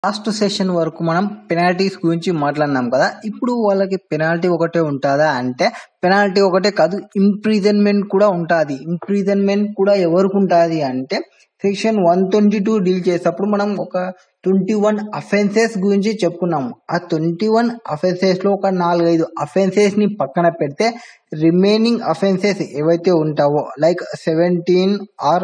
last session వరకు మనం penalties గురించి మాట్లాడినాం కదా ఇప్పుడు వాళ్ళకి పెనాల్టీ ఒకటే ఉంటుందా అంటే పెనాల్టీ ఒకటే కాదు ఇంప్రిజన్మెంట్ కూడా ఉంటుంది ఇంప్రిజన్మెంట్ కూడా ఎవరికి ఉంటుంది అంటే section one twenty two deal చేసేటప్పుడు మనం ఒక ట్వంటీ వన్ అఫెన్సెస్ గురించి చెప్పుకున్నాము ఆ ట్వంటీ వన్ అఫెన్సెస్ లో ఒక నాలుగైదు అఫెన్సెస్ ని పక్కన పెడితే రిమైనింగ్ అఫెన్సెస్ ఏవైతే ఉంటావో లైక్ సెవెంటీన్ ఆర్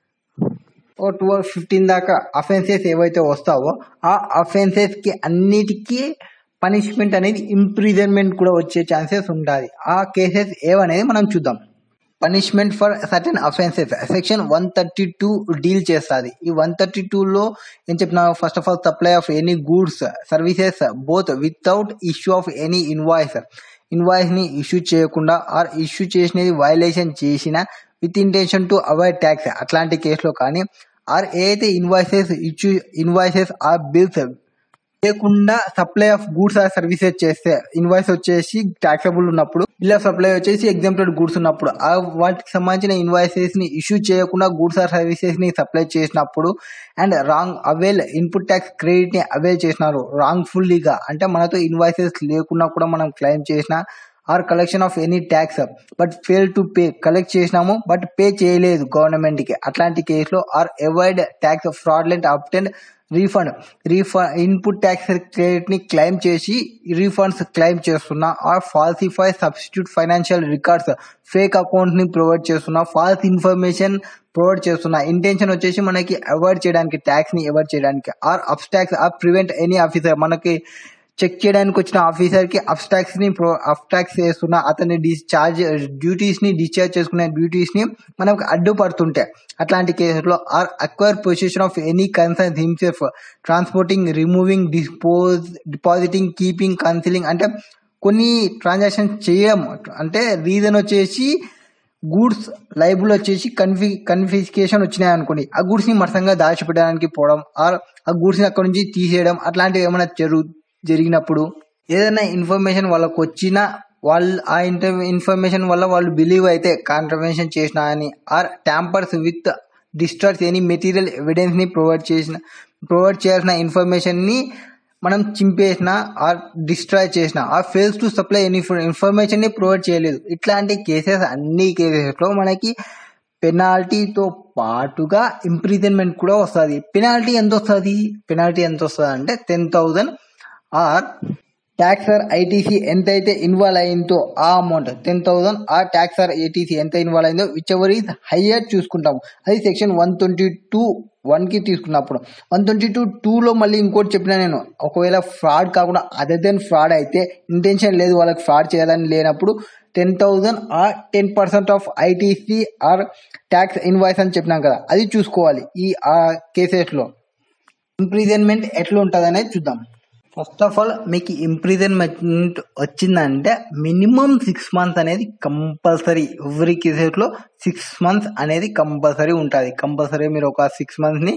ఓ ట్వెల్వ్ ఫిఫ్టీన్ దాకా అఫెన్సెస్ ఏవైతే వస్తావో ఆ అఫెన్సెస్ కి అన్నిటికీ పనిష్మెంట్ అనేది ఇంప్రిజన్మెంట్ కూడా వచ్చే ఛాన్సెస్ ఉంటుంది ఆ కేసెస్ ఏవనేది మనం చూద్దాం punishment for certain offences section one thirty two deal చేస్తుంది ఈ వన్ థర్టీ టూలో ఏం చెప్పిన first of all supply of any goods services both without issue of any invoice invoice ని ఇష్యూ చేయకుండా ఆర్ ఇష్యూ చేసినది వైలేషన్ చేసిన with intention to avoid tax అట్లాంటి కేసులో కానీ ఆర్ ఏదైతే invoices issue invoices or bills లేకుండా supply of goods or services చేస్తే ఇన్వాయిస్ వచ్చేసి ట్యాక్సబుల్ ఉన్నప్పుడు బిల్ ఆఫ్ సప్లై వచ్చేసి ఎగ్జాంపుల్ గూడ్స్ ఉన్నప్పుడు ఆ వాటికి సంబంధించిన ఇన్వాయిసెస్ ని ఇష్యూ చేయకుండా గూడ్స్ ఆర్ సర్వీసెస్ ని సప్లై చేసినప్పుడు and wrong avail input tax credit ని అవైల్ చేసినారు రాంగ్ ఫుల్లీగా అంటే మనతో ఇన్వాయిసెస్ లేకున్నా కూడా మనం క్లెయిమ్ చేసిన or collection of any tax but fail to pay collect చేసినాము బట్ పే చేయలేదు గవర్నమెంట్ కి అట్లాంటి కేసులో or avoid tax fraudulent obtained refund refund input tax credit ని క్లెయిమ్ చేసి రీఫండ్స్ క్లెయిమ్ చేస్తున్నా or falsify substitute financial records fake account ని provide చేస్తున్నా ఫాల్స్ ఇన్ఫర్మేషన్ ప్రొవైడ్ చేస్తున్నా ఇంటెన్షన్ వచ్చేసి మనకి అవాయిడ్ చేయడానికి ట్యాక్స్ ని అవాయిడ్ చేయడానికి or obstructs or prevent any officer మనకి చెక్ చేయడానికి వచ్చిన ఆఫీసర్ కి అబ్స్టాక్స్ ని అబ్స్టాక్స్ చేస్తున్న అతని డిశ్చార్జ్ డ్యూటీస్ ని డిశ్చార్జ్ చేసుకునే డ్యూటీస్ ని మనకు అడ్డుపడుతుంటే అట్లాంటి కేసులో or acquire position of any concern himself transporting removing dispose depositing keeping concealing అంటే కొన్ని ట్రాన్సాక్షన్ చేయడం అంటే రీజన్ వచ్చేసి గూడ్స్ లైబుల్ వచ్చేసి కన్ఫి కన్ఫిస్కేషన్ వచ్చినాయి అనుకోండి ఆ గూడ్స్ ని మరసంగా దాచిపెట్టడానికి పోవడం ఆర్ ఆ గూడ్స్ ని అక్కడ నుంచి తీసేయడం అట్లాంటివి ఏమైనా జరుగు జరిగినప్పుడు ఏదైనా ఇన్ఫర్మేషన్ వాళ్ళకు వచ్చినా వాళ్ళు ఆ ఇన్ఫర్మేషన్ వల్ల వాళ్ళు బిలీవ్ అయితే కాంట్రవెన్షన్ చేసిన అని or tampers with distracts any material evidence ని ప్రొవైడ్ చేసిన ప్రొవైడ్ చేయాల్సిన ఇన్ఫర్మేషన్ ని మనం చింపేసిన ఆర్ డిస్ట్రాయ్ చేసిన or fails to supply any information ని ప్రొవైడ్ చేయలేదు ఇట్లాంటి కేసెస్ అన్ని కేసెస్ లో మనకి పెనాల్టీతో పాటుగా ఇంప్రిజన్మెంట్ కూడా వస్తుంది పెనాల్టీ ఎంత వస్తుంది పెనాల్టీ ఎంత వస్తుంది అంటే ten thousand or tax or ITC ఎంత అయితే ఇన్వాల్వ్ అయిందో ఆ అమౌంట్ టెన్ థౌసండ్ ఆ ట్యాక్స్ ఆర్ ఏటీసీ ఎంత ఇన్వాల్వ్ అయిందో విచ్ ఎవర్ ఈజ్ హయ్యర్ చూసుకుంటాము అది section one twenty two one కి తీసుకున్నప్పుడు వన్ ట్వంటీ టూ టూలో మళ్ళీ ఇంకోటి చెప్పిన నేను ఒకవేళ ఫ్రాడ్ కాకుండా అదర్ దెన్ ఫ్రాడ్ అయితే ఇంటెన్షన్ లేదు వాళ్ళకి ఫ్రాడ్ చేయాలని లేనప్పుడు ten thousand or ten percent of ITC or tax invoice అని చెప్పినాం కదా అది చూసుకోవాలి ఈ ఆ కేసెస్లో ఇంప్రిజన్మెంట్ ఎట్లా ఉంటుంది అనేది చూద్దాం ఫస్ట్ ఆఫ్ ఆల్ మీకు ఇంప్రిజన్మెంట్ వచ్చిందంటే మినిమం సిక్స్ మంత్స్ అనేది కంపల్సరీ ఎవ్రీ కేసెస్లో సిక్స్ మంత్స్ అనేది కంపల్సరీ ఉంటుంది కంపల్సరీ మీరు ఒక సిక్స్ మంత్స్ని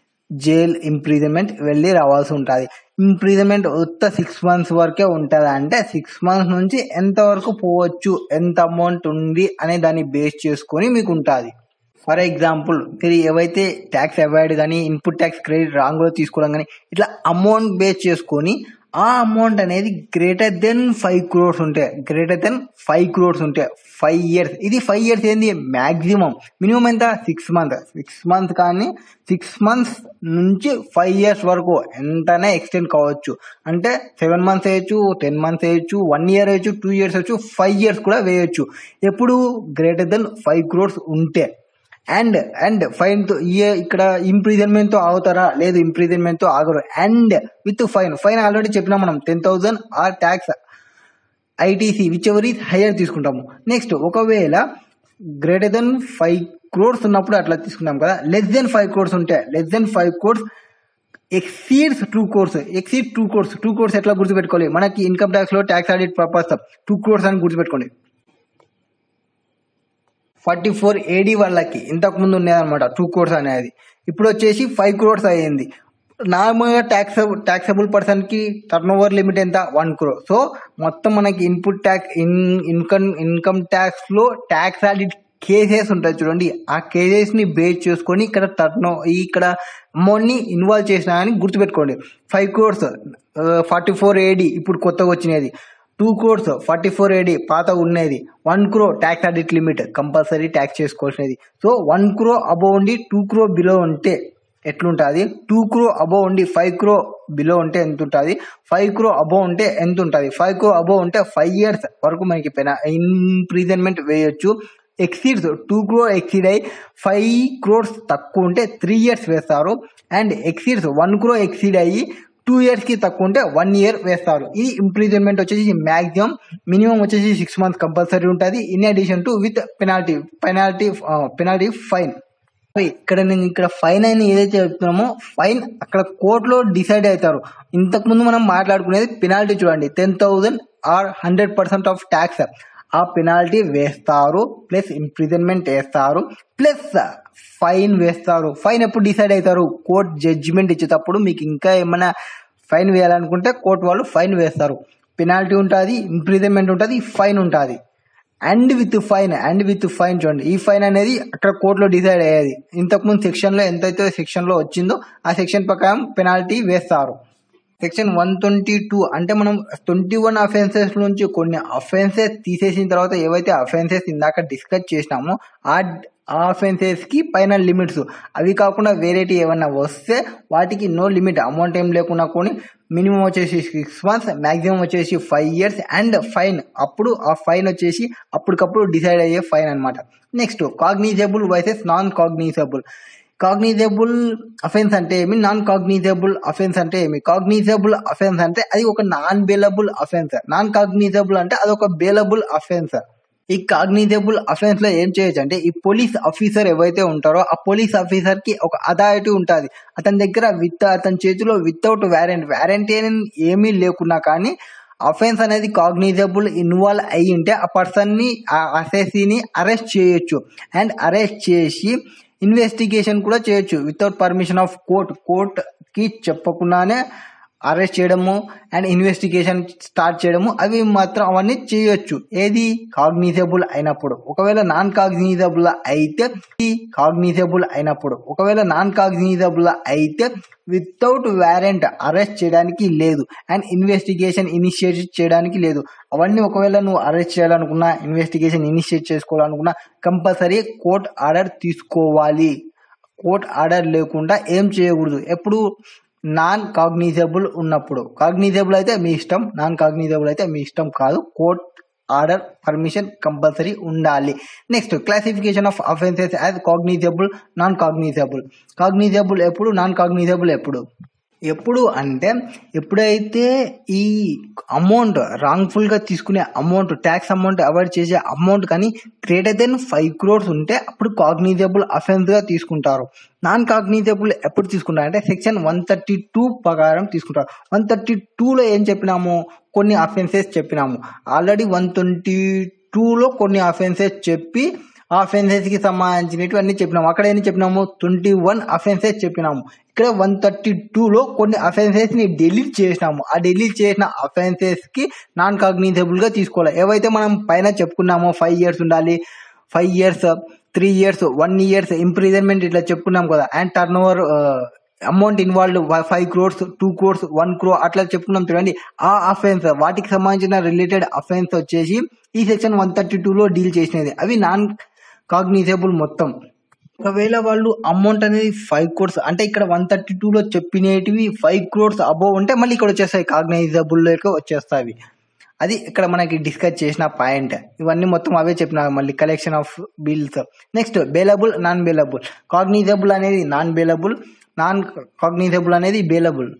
జైల్ ఇంప్రిజన్మెంట్ వెళ్ళి రావాల్సి ఉంటుంది ఇంప్రిజన్మెంట్ ఉత్త సిక్స్ మంత్స్ వరకే ఉంటుంది అంటే సిక్స్ మంత్స్ నుంచి ఎంత వరకు పోవచ్చు ఎంత అమౌంట్ ఉంది అనే దాన్ని బేస్ చేసుకొని మీకు ఉంటుంది ఫర్ ఎగ్జాంపుల్ మీరు ఏవైతే ట్యాక్స్ అవాయిడ్ కానీ ఇన్పుట్ ట్యాక్స్ క్రెడిట్ రాంగ్ లో తీసుకోవడం కానీ ఇట్లా అమౌంట్ బేస్ చేసుకొని ఆ అమౌంట్ అనేది గ్రేటర్ దెన్ ఫైవ్ క్రోర్స్ ఉంటాయి గ్రేటర్ దెన్ ఫైవ్ క్రోర్స్ ఉంటాయి ఫైవ్ ఇయర్స్ ఇది ఫైవ్ ఇయర్స్ ఏంది మాక్సిమం మినిమం ఎంత సిక్స్ మంత్స్ సిక్స్ మంత్స్ కానీ సిక్స్ మంత్స్ నుంచి ఫైవ్ ఇయర్స్ వరకు ఎంతనే ఎక్స్టెండ్ కావచ్చు అంటే సెవెన్ మంత్స్ వేయచ్చు టెన్ మంత్స్ వేయచ్చు వన్ ఇయర్ వేయచ్చు టూ ఇయర్స్ వేయచ్చు ఫైవ్ ఇయర్స్ కూడా వేయచ్చు ఎప్పుడు గ్రేటర్ దెన్ ఫైవ్ క్రోర్స్ ఉంటే అండ్ అండ్ ఫైన్ తో ఇక్కడ ఇంప్రిజన్మెంట్ తో ఆగుతారా లేదు ఇంప్రిజన్మెంట్ తో ఆగరు and with fine fine already చెప్పినాం మనం ten thousand or tax ITC whichever is higher తీసుకుంటాము నెక్స్ట్ ఒకవేళ గ్రేటర్ దెన్ ఫైవ్ క్రోర్స్ ఉన్నప్పుడు అట్లా తీసుకున్నాం కదా లెస్ దెన్ ఫైవ్ క్రోర్స్ ఉంటే less than five crores exceeds two crores exceed two crores two crores ఎట్లా గుర్తుపెట్టుకోవాలి మనకి ఇన్కమ్ ట్యాక్స్ లో tax audit purpose two crores అని గుర్తుపెట్టుకోండి ఫార్టీ ఫోర్ ఏడీ వాళ్ళకి ఇంతకు ముందు ఉండేదన్నమాట టూ క్రోర్స్ అనేది ఇప్పుడు వచ్చేసి ఫైవ్ క్రోర్స్ అయ్యింది నార్మల్గా ట్యాక్స్ ట్యాక్సబుల్ పర్సన్ కి టర్న్ ఓవర్ లిమిట్ ఎంత వన్ క్రో సో మొత్తం మనకి input tax in income income tax లో ట్యాక్స్ ఆడిట్ కేసెస్ ఉంటాయి చూడండి ఆ కేసెస్ ని బేస్ చేసుకొని ఇక్కడ టర్న్ ఇక్కడ అమౌంట్ ని ఇన్వాల్వ్ చేసినా అని గుర్తుపెట్టుకోండి five crores forty four AD ఇప్పుడు కొత్తగా వచ్చినది two crores forty four AD పాత ఉన్నది one crore tax audit limit compulsory tax చేసుకోవాల్సినది సో వన్ క్రో అబౌవ్ ఉండి టూ క్రో బిలో ఉంటే ఎట్లుంటుంది టూ క్రో అబోవ్ ఉండి ఫైవ్ క్రో బిలో ఉంటే ఎంత ఉంటుంది ఫైవ్ క్రో అబోవ్ ఉంటే ఎంత ఉంటుంది ఫైవ్ క్రో అబోవ్ ఉంటే ఫైవ్ ఇయర్స్ వరకు మనకి పెన ఇంప్రీజన్మెంట్ వేయొచ్చు ఎక్సీడ్స్ టూ క్రో ఎక్సీడ్ అయ్యి ఫైవ్ క్రోర్స్ తక్కువ ఉంటే త్రీ ఇయర్స్ వేస్తారు and exceeds one crore exceed అయ్యి టూ ఇయర్స్ కి తక్కువ ఉంటే వన్ ఇయర్ వేస్తారు ఈ ఇంప్రీజన్మెంట్ వచ్చేసి మాక్సిమం మినిమం వచ్చేసి సిక్స్ మంత్స్ కంపల్సరీ ఉంటుంది in addition to with penalty penalty penalty fine ఇక్కడ నేను ఇక్కడ ఫైన్ అని ఏదైతే చెప్తున్నామో ఫైన్ అక్కడ కోర్టులో డిసైడ్ అవుతారు ఇంతకు ముందు మనం మాట్లాడుకునేది పెనాల్టీ చూడండి ten thousand or hundred percent of tax ఆ పెనాల్టీ వేస్తారు ప్లస్ ఇంప్రిజన్మెంట్ వేస్తారు ప్లస్ ఫైన్ వేస్తారు ఫైన్ ఎప్పుడు డిసైడ్ అవుతారు కోర్ట్ జడ్జిమెంట్ ఇచ్చేటప్పుడు మీకు ఇంకా ఏమైనా ఫైన్ వేయాలనుకుంటే కోర్టు వాళ్ళు ఫైన్ వేస్తారు పెనాల్టీ ఉంటుంది ఇంప్రిజన్మెంట్ ఉంటుంది ఫైన్ ఉంటుంది and with fine and with fine చూడండి ఈ ఫైన్ అనేది అక్కడ కోర్టులో డిసైడ్ అయ్యేది ఇంతకుముందు సెక్షన్లో ఎంతైతే సెక్షన్లో వచ్చిందో ఆ సెక్షన్ ప్రకారం పెనాల్టీ వేస్తారు సెక్షన్ వన్ ట్వంటీ టూ అంటే మనం ట్వంటీ వన్ అఫెన్సెస్ నుంచి కొన్ని అఫెన్సెస్ తీసేసిన తర్వాత ఏవైతే అఫెన్సెస్ ఇందాక డిస్కస్ చేసినామో ఆ ఆ అఫెన్సెస్ కి పైన లిమిట్స్ అవి కాకుండా వేరేటి ఏమన్నా వస్తే వాటికి నో లిమిట్ అమౌంట్ ఏం లేకుండా కొని మినిమం వచ్చేసి సిక్స్ మంత్స్ మాక్సిమం వచ్చేసి ఫైవ్ ఇయర్స్ అండ్ ఫైన్ అప్పుడు ఆ ఫైన్ వచ్చేసి అప్పటికప్పుడు డిసైడ్ అయ్యే ఫైన్ అనమాట next cognizable versus non cognizable cognizable offence అంటే ఏమి నాన్ కాగ్నిజబుల్ అఫెన్స్ అంటే ఏమి కాగ్నిజబుల్ అఫెన్స్ అంటే అది ఒక non bailable offence non cognizable అంటే అది ఒక బేలబుల్ అఫెన్స్ ఈ కాగ్నిజబుల్ అఫెన్స్ లో ఏం చేయొచ్చు అంటే ఈ పోలీస్ ఆఫీసర్ ఎవరైతే ఉంటారో ఆ పోలీస్ ఆఫీసర్ కి ఒక అథారిటీ ఉంటుంది అతని దగ్గర విత్ అతని చేతిలో వితౌట్ వ్యారెంట్ వ్యారెంటీ ఏమీ లేకున్నా కానీ అఫెన్స్ అనేది కాగ్నిజబుల్ ఇన్వాల్వ్ అయ్యి ఉంటే ఆ పర్సన్ ని ఆ అసెసీని అరెస్ట్ చేయొచ్చు అండ్ అరెస్ట్ చేసి ఇన్వెస్టిగేషన్ కూడా చేయొచ్చు without permission of court court కి చెప్పకుండానే అరెస్ట్ చేయడము అండ్ ఇన్వెస్టిగేషన్ స్టార్ట్ చేయడము అవి మాత్రం అవన్నీ చేయొచ్చు ఏది కాగ్నిజబుల్ అయినప్పుడు ఒకవేళ నాన్ కాగ్నిజబుల్ అయితే కాగ్నిజబుల్ అయినప్పుడు ఒకవేళ నాన్ కాగ్నిజబుల్ అయితే వితౌట్ వారెంట్ అరెస్ట్ చేయడానికి లేదు అండ్ ఇన్వెస్టిగేషన్ ఇనిషియేట్ చేయడానికి లేదు అవన్నీ ఒకవేళ నువ్వు అరెస్ట్ చేయాలనుకున్నా ఇన్వెస్టిగేషన్ ఇనిషియేట్ చేసుకోవాలనుకున్నా కంపల్సరీ కోర్ట్ ఆర్డర్ తీసుకోవాలి కోర్ట్ ఆర్డర్ లేకుండా ఏం చేయకూడదు ఎప్పుడు నాన్ కాగ్నిజబుల్ ఉన్నప్పుడు కాగ్నిజబుల్ అయితే మీ ఇష్టం నాన్ కాగ్నిజబుల్ అయితే మీ ఇష్టం కాదు కోర్ట్ ఆర్డర్ పర్మిషన్ కంపల్సరీ ఉండాలి next classification of offences as cognizable non cognizable cognizable ఎప్పుడు నాన్ కాగ్నిజబుల్ ఎప్పుడు ఎప్పుడు అంటే ఎప్పుడైతే ఈ అమౌంట్ రాంగ్ఫుల్ గా తీసుకునే అమౌంట్ ట్యాక్స్ అమౌంట్ అవాయిడ్ చేసే అమౌంట్ కానీ గ్రేటర్ దెన్ ఫైవ్ క్రోర్స్ ఉంటే అప్పుడు కాగ్నిజబుల్ అఫెన్స్ గా తీసుకుంటారు నాన్ కాగ్నిజబుల్ ఎప్పుడు తీసుకుంటారు అంటే సెక్షన్ వన్ థర్టీ టూ ప్రకారం తీసుకుంటారు వన్ థర్టీ టూలో ఏం చెప్పినాము కొన్ని అఫెన్సెస్ చెప్పినాము ఆల్రెడీ వన్ ట్వంటీ టూలో కొన్ని అఫెన్సెస్ చెప్పి ఆ అఫెన్సెస్ కి సంబంధించినవి అన్ని చెప్పినాము అక్కడ ఏం చెప్పినాము ట్వంటీ వన్ అఫెన్సెస్ చెప్పినాము ఇక్కడ వన్ థర్టీ లో కొన్ని అఫెన్సెస్ ని డిలీట్ చేసినాము ఆ డిలీట్ చేసిన అఫెన్సెస్ కి నాన్ కాగ్నిజబుల్ గా తీసుకోవాలి ఏవైతే మనం పైన చెప్పుకున్నామో ఫైవ్ ఇయర్స్ ఉండాలి five years three years one years imprisonment ఇట్లా చెప్పుకున్నాం కదా and turnover amount involved five crores two crores one crore అట్లా చెప్పుకున్నాం చూడండి ఆ అఫెన్స్ వాటికి సంబంధించిన రిలేటెడ్ అఫెన్స్ వచ్చేసి ఈ సెక్షన్ వన్ థర్టీ లో డీల్ చేసినది అవి నాన్ కాగ్నిజబుల్ మొత్తం ఒకవేళ వాళ్ళు అమౌంట్ అనేది ఫైవ్ క్రోర్స్ అంటే ఇక్కడ వన్ థర్టీ లో చెప్పినవి ఫైవ్ క్రోర్స్ అబోవ్ ఉంటే మళ్ళీ ఇక్కడ వచ్చేస్తాయి కాగ్నైజబుల్ లోకి వచ్చేస్తాయి అది ఇక్కడ మనకి డిస్కస్ చేసిన పాయింట్ ఇవన్నీ మొత్తం అవే చెప్పిన మళ్ళీ collection of bills next bailable non bailable cognizable అనేది నాన్ బేలబుల్ నాన్ కాగ్నిజబుల్ అనేది బేలబుల్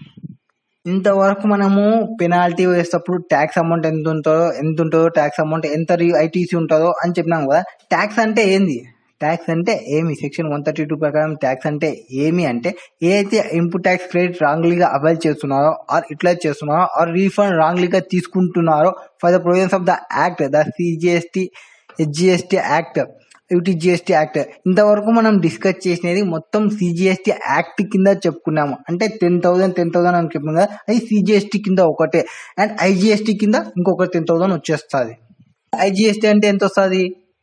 ఇంతవరకు మనము పెనాల్టీ వేసేటప్పుడు ట్యాక్స్ అమౌంట్ ఎంత ఉంటుందో ఎంత ఉంటుందో ట్యాక్స్ అమౌంట్ ఎంత ఐటీసీ ఉంటుందో అని చెప్పినాం కదా ట్యాక్స్ అంటే ఏంది ట్యాక్స్ అంటే ఏమి సెక్షన్ వన్ థర్టీ టూ ప్రకారం ట్యాక్స్ అంటే ఏమి అంటే ఏదైతే ఇన్పుట్ ట్యాక్స్ క్రెడిట్ రాంగ్లీగా అవైల్ చేస్తున్నారో ఆర్ యూటిలైజ్ చేస్తున్నారో ఆర్ రీఫండ్ రాంగ్లీగా తీసుకుంటున్నారో for the provisions of the act the CGST HGST act UTGST act ఇంతవరకు మనం డిస్కస్ చేసినది మొత్తం సిజిఎస్టీ యాక్ట్ కింద చెప్పుకున్నాము అంటే టెన్ థౌసండ్ టెన్ థౌసండ్ అని చెప్పుకున్నాం కదా అది సిజిఎస్టీ కింద ఒకటే అండ్ ఐజిఎస్టీ కింద ఇంకొక టెన్ థౌసండ్ వచ్చేస్తుంది ఐజిఎస్టీ అంటే ఎంత వస్తుంది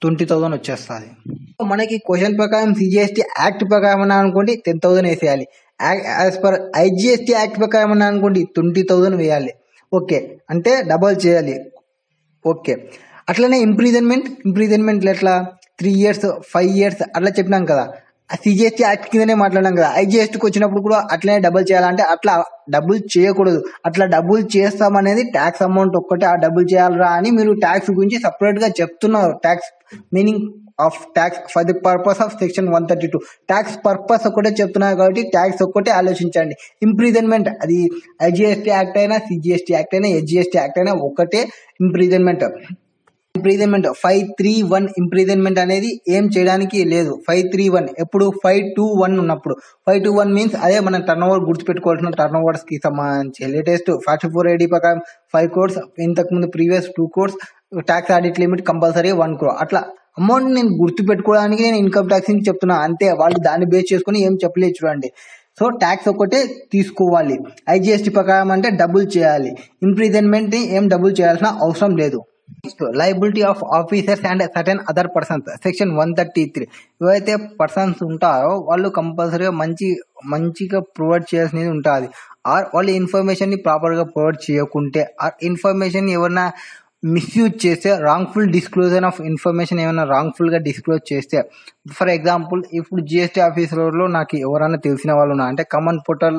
ట్వంటీ థౌసండ్ వచ్చేస్తుంది మనకి క్వశ్చన్ ప్రకారం సిజిఎస్టీ యాక్ట్ ప్రకారం అన్నా అనుకోండి టెన్ థౌసండ్ వేసేయాలి యాజ్ పర్ ఐజిఎస్టీ యాక్ట్ ప్రకారం అన్నా అనుకోండి ట్వంటీ థౌసండ్ వేయాలి ఓకే అంటే డబల్ చేయాలి ఓకే అట్లనే ఇంప్రీజన్మెంట్ ఇంప్రీజన్మెంట్ ఎట్లా త్రీ ఇయర్స్ ఫైవ్ ఇయర్స్ అట్లా చెప్పినాం కదా సిజిఎస్టీ యాక్ట్ కిందనే మాట్లాడినాం కదా ఐజిఎస్టీకి వచ్చినప్పుడు కూడా అట్లనే డబుల్ చేయాలంటే అట్లా డబుల్ చేయకూడదు అట్లా డబుల్ చేస్తామనేది ట్యాక్స్ అమౌంట్ ఒక్కటే ఆ డబుల్ చేయాలరా అని మీరు ట్యాక్స్ గురించి సపరేట్ గా చెప్తున్నారు tax meaning of tax for the purpose of section one thirty two tax purpose ఒక్కటే చెప్తున్నారు కాబట్టి ట్యాక్స్ ఒక్కటే ఆలోచించండి ఇంప్రీజన్మెంట్ అది ఐజిఎస్టీ యాక్ట్ అయినా సిజిఎస్టీ యాక్ట్ అయినా హెచ్జిఎస్టీ యాక్ట్ అయినా ఒకటే imprisonment imprisonment five three one imprisonment అనేది ఏం చేయడానికి లేదు ఫైవ్ త్రీ వన్ ఎప్పుడు ఫైవ్ టూ వన్ ఉన్నప్పుడు ఫైవ్ టూ వన్ మీన్స్ అదే మనం టర్న్ ఓవర్ గుర్తుపెట్టుకోవాల్సిన టర్న్ ఓవర్స్ కి సంబంధించి లేటెస్ట్ ఫార్టీ ఫోర్ ఐడి ప్రకారం ఫైవ్ కోర్స్ ఇంతకు ముందు previous two crores tax audit limit compulsory one crore అట్లా అమౌంట్ నేను గుర్తు పెట్టుకోవడానికి నేను ఇన్కమ్ ట్యాక్స్ చెప్తున్నా అంతే వాళ్ళు దాన్ని బేస్ చేసుకుని ఏం చెప్పలేదు చూడండి సో ట్యాక్స్ ఒకటే తీసుకోవాలి ఐజిఎస్టీ ప్రకారం అంటే డబుల్ చేయాలి ఇంప్రీజన్మెంట్ ని ఏం డబుల్ చేయాల్సిన అవసరం లేదు liability of officers and certain other persons section one thirty three ఎవరైతే పర్సన్స్ ఉంటారో వాళ్ళు కంపల్సరీగా మంచి మంచిగా ప్రొవైడ్ చేయాల్సినది ఉంటుంది ఆర్ వాళ్ళ ఇన్ఫర్మేషన్ ని ప్రాపర్ గా ప్రొవైడ్ చేయకుంటే ఆ ఇన్ఫర్మేషన్ ఎవరైనా మిస్యూజ్ చేస్తే రాంగ్ఫుల్ డిస్క్లోజర్ ఆఫ్ ఇన్ఫర్మేషన్ ఏమైనా రాంగ్ఫుల్ గా డిస్క్లోజ్ చేస్తే ఫర్ ఎగ్జాంపుల్ ఇప్పుడు జిఎస్టీ ఆఫీసర్లో నాకు ఎవరైనా తెలిసిన వాళ్ళు ఉన్నా అంటే కామన్ పోర్టల్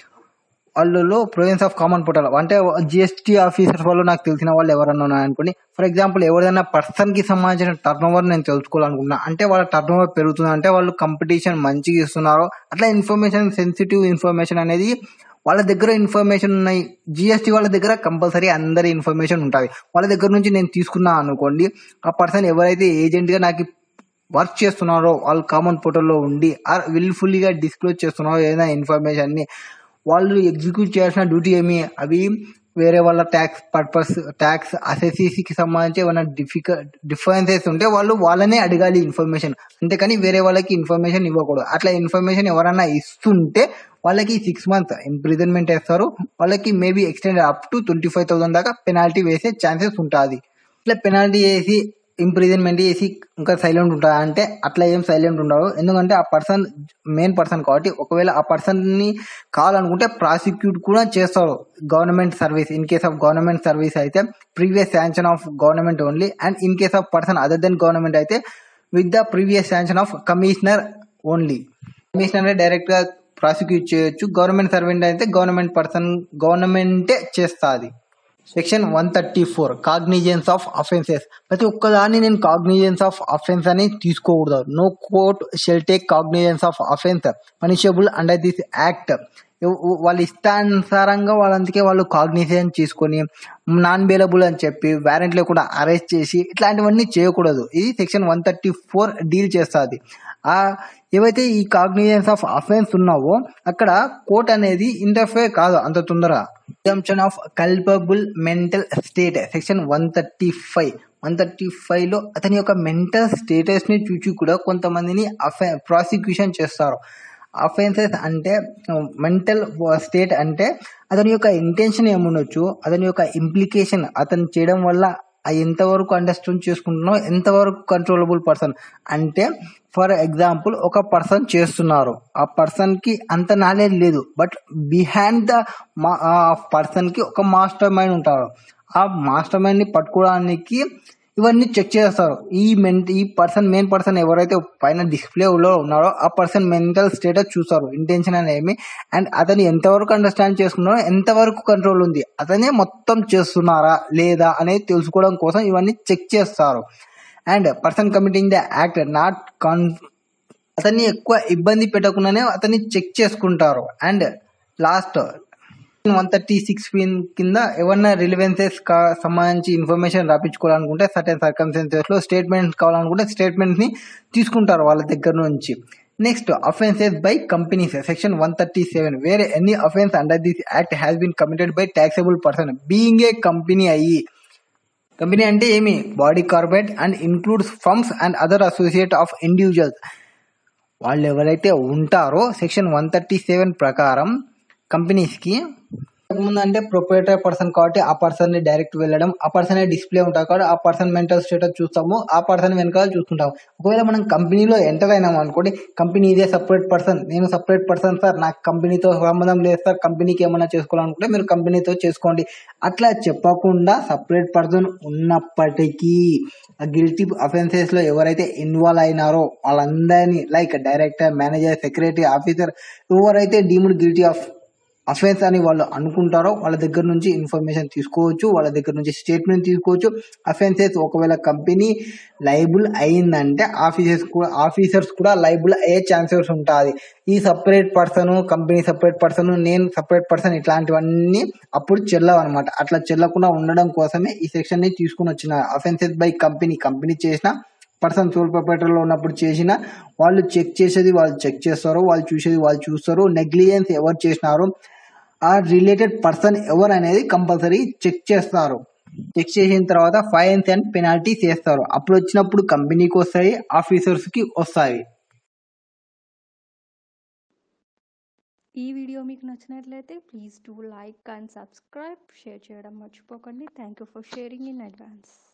వాళ్ళలో ప్రొవిన్స్ ఆఫ్ కామన్ పోర్టల్ అంటే జిఎస్టీ ఆఫీసర్స్ వాళ్ళు నాకు తెలిసిన వాళ్ళు ఎవరన్నా ఉన్నారనుకోండి ఫర్ ఎగ్జాంపుల్ ఎవరైనా పర్సన్ కి సంబంధించిన టర్న్ ఓవర్ నేను తెలుసుకోవాలనుకున్నా అంటే వాళ్ళ టర్న్ ఓవర్ పెరుగుతుంది అంటే వాళ్ళు కంపిటీషన్ మంచిగా ఇస్తున్నారు అట్లా ఇన్ఫర్మేషన్ సెన్సిటివ్ ఇన్ఫర్మేషన్ అనేది వాళ్ళ దగ్గర ఇన్ఫర్మేషన్ ఉన్నాయి జిఎస్టీ వాళ్ళ దగ్గర కంపల్సరీ అందరి ఇన్ఫర్మేషన్ ఉంటుంది వాళ్ళ దగ్గర నుంచి నేను తీసుకున్నా అనుకోండి ఆ పర్సన్ ఎవరైతే ఏజెంట్ గా నాకు వర్క్ చేస్తున్నారో వాళ్ళు కామన్ పోర్టల్లో ఉండి విల్ఫుల్లీగా డిస్క్లోజ్ చేస్తున్నారో ఏదైనా ఇన్ఫర్మేషన్ ని వాళ్ళు ఎగ్జిక్యూట్ చేయాల్సిన డ్యూటీ ఏమి అవి వేరే వాళ్ళ ట్యాక్స్ పర్పస్ ట్యాక్స్ అసెసీకి సంబంధించి ఏమైనా డిఫికల్ట్ డిఫరెన్సెస్ ఉంటే వాళ్ళు వాళ్ళనే అడగాలి ఇన్ఫర్మేషన్ అంతేకాని వేరే వాళ్ళకి ఇన్ఫర్మేషన్ ఇవ్వకూడదు అట్లా ఇన్ఫర్మేషన్ ఎవరైనా ఇస్తుంటే వాళ్ళకి సిక్స్ మంత్స్ ఇంప్రిజన్మెంట్ వేస్తారు వాళ్ళకి maybe extend up to twenty five thousand దాకా పెనాల్టీ వేసే ఛాన్సెస్ ఉంటుంది ఇట్లా పెనాల్టీ వేసి ఇంప్రిజన్మెంట్ చేసి ఇంకా సైలెంట్ ఉంటా అంటే అట్లా ఏం సైలెంట్ ఉండవు ఎందుకంటే ఆ పర్సన్ మెయిన్ పర్సన్ కాబట్టి ఒకవేళ ఆ పర్సన్ ని కావాలనుకుంటే ప్రాసిక్యూట్ కూడా చేస్తారు government service in case of government service అయితే previous sanction of government only and in case of person other than government అయితే with the previous sanction of commissioner only commissioner direct గా prosecute చేయొచ్చు government servant అయితే government person గవర్నమెంటే చేస్తుంది section one thirty four cognizance of offences ప్రతి ఒక్కదాన్ని నేను cognizance of offence అని తీసుకోకూడదు no court shall take cognizance of offence punishable under this act వాళ్ళ ఇష్టానుసారంగా వాళ్ళందుకే వాళ్ళు కాగ్నిజెన్స్ తీసుకొని నాన్ బేలబుల్ అని చెప్పి వారెంట్ లేకుండా అరెస్ట్ చేసి ఇట్లాంటివన్నీ చేయకూడదు ఇది section one thirty four deal చేస్తుంది ఆ ఏవైతే ఈ కాగ్నిజెన్స్ ఆఫ్ అఫెన్స్ ఉన్నావో అక్కడ కోర్ట్ అనేది ఇంటర్ఫేర్ కాదు అంత తొందరగా exemption of culpable mental state section one thirty five one thirty five లో అతని యొక్క మెంటల్ స్టేటస్ ని చూచి కూడా కొంతమందిని అఫె ప్రాసిక్యూషన్ చేస్తారు అఫెన్సెస్ అంటే మెంటల్ స్టేట్ అంటే అతని యొక్క ఇంటెన్షన్ ఏముండొచ్చు అతని యొక్క ఇంప్లికేషన్ అతను చేయడం వల్ల ఎంతవరకు అండర్స్టాండ్ చేసుకుంటున్నావు ఎంతవరకు కంట్రోలబుల్ పర్సన్ అంటే ఫర్ ఎగ్జాంపుల్ ఒక పర్సన్ చేస్తున్నారు ఆ పర్సన్ కి అంత నాలెడ్జ్ లేదు బట్ బిహైండ్ ద పర్సన్ కి ఒక మాస్టర్ మైండ్ ఉంటారు ఆ మాస్టర్ మైండ్ ని పట్టుకోవడానికి ఇవన్నీ చెక్ చేస్తారు ఈ మెంట్ ఈ పర్సన్ మెయిన్ పర్సన్ ఎవరైతే పైన డిస్ప్లే లో ఉన్నారో ఆ పర్సన్ మెంటల్ స్టేటస్ చూస్తారు ఇంటెన్షన్ అనేమి అండ్ అతను ఎంతవరకు అండర్స్టాండ్ చేసుకున్నారో ఎంతవరకు కంట్రోల్ ఉంది అతనే మొత్తం చేస్తున్నారా లేదా అనేది తెలుసుకోవడం కోసం ఇవన్నీ చెక్ చేస్తారు and person committing the act not కాన్ అతన్ని ఎక్కువ ఇబ్బంది పెట్టకుండానే అతన్ని చెక్ చేసుకుంటారు and last one thirty six కింద ఏమన్నా రిలివెన్సెస్ సంబంధించి ఇన్ఫర్మేషన్ రాపించుకోవాలనుకుంటే సర్టెన్ సర్కమ్స్టెన్సెస్ లో స్టేట్మెంట్ కావాలనుకుంటే స్టేట్మెంట్ ని తీసుకుంటారు వాళ్ళ దగ్గర నుంచి next offences by companies section one thirty seven వేరే any offence under this act has been committed by taxable person being a company అయ్యి కంపెనీ అంటే ఏమి body corporate and includes firms and other associate of individuals వాళ్ళు ఎవరైతే ఉంటారో section one thirty seven ప్రకారం companies కి ముందు అంటే ప్రొపరేటర్ పర్సన్ కాబట్టి ఆ పర్సన్ ని డైరెక్ట్ వెళ్ళడం ఆ పర్సన్ డిస్ప్లే ఉంటుంది కాబట్టి ఆ పర్సన్ మెంటల్ స్టేటస్ చూస్తాము ఆ పర్సన్ వెనకాల చూస్తుంటాము ఒకవేళ మనం కంపెనీలో ఎంటర్ అయినాం అనుకోండి కంపెనీ ఇదే సపరేట్ పర్సన్ నేను సపరేట్ పర్సన్ సార్ నాకు కంపెనీతో సంబంధం లేదు సార్ కంపెనీకి ఏమైనా చేసుకోవాలనుకుంటే మీరు కంపెనీతో చేసుకోండి అట్లా చెప్పకుండా సపరేట్ పర్సన్ ఉన్నప్పటికీ ఆ గిల్టీ అఫెన్సెస్ లో ఎవరైతే ఇన్వాల్వ్ అయినారో వాళ్ళందరినీ like director manager secretary officer ఎవరైతే డీమ్డ్ గిల్టీ ఆఫ్ అఫెన్స్ అని వాళ్ళు అనుకుంటారో వాళ్ళ దగ్గర నుంచి ఇన్ఫర్మేషన్ తీసుకోవచ్చు వాళ్ళ దగ్గర నుంచి స్టేట్మెంట్ తీసుకోవచ్చు అఫెన్సెస్ ఒకవేళ కంపెనీ లైబుల్ అయిందంటే ఆఫీసర్స్ కూడా ఆఫీసర్స్ కూడా లైబుల్ అయ్యే ఛాన్సెస్ ఉంటుంది ఈ separate person company separate person నేను సపరేట్ పర్సన్ ఇట్లాంటివన్నీ అప్పుడు చెల్లవు అనమాట అట్లా చెల్లకుండా ఉండడం కోసమే ఈ సెక్షన్ ని తీసుకుని వచ్చిన అఫెన్సెస్ బై కంపెనీ కంపెనీ చేసిన పర్సన్ సోల్ లో ఉన్నప్పుడు చేసిన వాళ్ళు చెక్ చేసేది వాళ్ళు చెక్ చేస్తారు వాళ్ళు చూసేది వాళ్ళు చూస్తారు నెగ్లిజెన్స్ ఎవరు చేసినారు ఆ రిలేటెడ్ పర్సన్ ఎవరు అనేది కంపల్సరీ చెక్ చేస్తారు చెక్ చేసిన తర్వాత ఫైన్స్ అండ్ పెనాల్టీస్ వేస్తారు అప్పుడు వచ్చినప్పుడు కంపెనీకి వస్తాయి ఆఫీసర్స్ కి వస్తాయి ఈ వీడియో మీకు నచ్చినట్లయితే please do like and subscribe share చేయడం మర్చిపోకండి thank you for sharing in advance